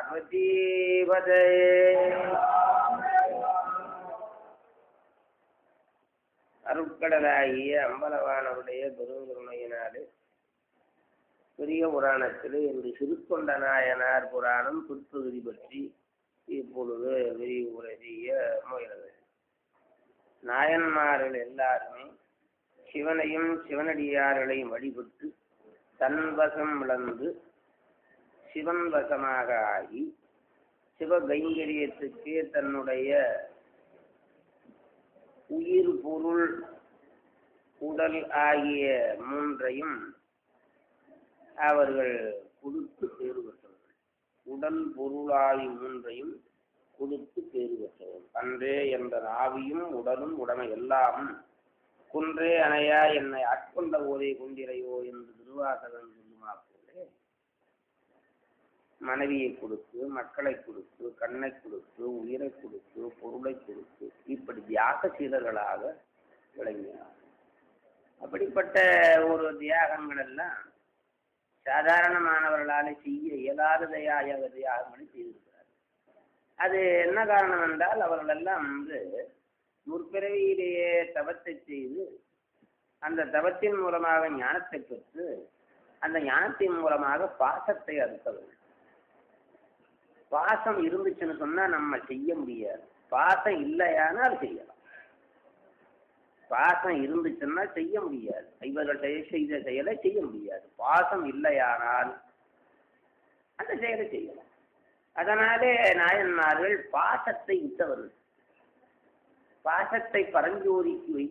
பார்வதீபதே அருட்கடலாகிய அம்பலவானவருடைய பெருங்கருணையினாலே பெரிய புராணத்தில் இன்று சிறுத்தொண்ட நாயனார் புராணம் புற்பகுதி பற்றி இப்பொழுது விரிவுரை செய்ய முயல்கிறது நாயன்மார்கள் எல்லாருமே சிவனையும் சிவனடியார்களையும் வழிபட்டு தன் வசம் இழந்து சிவன் வசமாக ஆகி சிவகைங்கரியத்துக்கே தன்னுடைய உயிர் பொருள் உடல் ஆகிய மூன்றையும் அவர்கள் கொடுத்து பேறு பெற்றவர்கள் உடல் பொருளாகி மூன்றையும் கொடுத்து பேறு பெற்றவர்கள் அன்றே என்ற ஆவியும் உடலும் உடமை எல்லாம் குன்றே அணையா என்னை ஆட்கொண்ட போதே கொண்டிரையோ என்று திருவாசகன் சொல்லுமா போலே மனைவியை கொடுத்து மக்களை கொடுத்து கண்ணை கொடுத்து உயிரை கொடுத்து பொருளை கொடுத்து இப்படி தியாக சீடர்களாக விளங்கினார் அப்படிப்பட்ட ஒரு தியாகங்கள் எல்லாம் சாதாரணமானவர்களால் செய்ய இயலாததையாக தியாகங்களை செய்திருக்கிறார் அது என்ன காரணம் என்றால் அவர்கள் எல்லாம் வந்து முற்பிறவியிலேயே தவத்தை செய்து அந்த தவத்தின் மூலமாக ஞானத்தை பெற்று அந்த ஞானத்தின் மூலமாக பாசத்தை அறுத்தவர்கள் பாசம் இருந்துச்சுன்னு சொன்னா நம்ம செய்ய முடியாது பாசம் இல்லையானால் செய்யலாம் பாசம் இருந்துச்சுன்னா செய்ய முடியாது இவர்கள் செய்த செயலை செய்ய முடியாது பாசம் இல்லையானால் அந்த செயலை செய்யலாம் அதனாலே நாயன்மார்கள் பாசத்தை விட்டவர்கள் பாசத்தை பரஞ்சோதிக்கு வை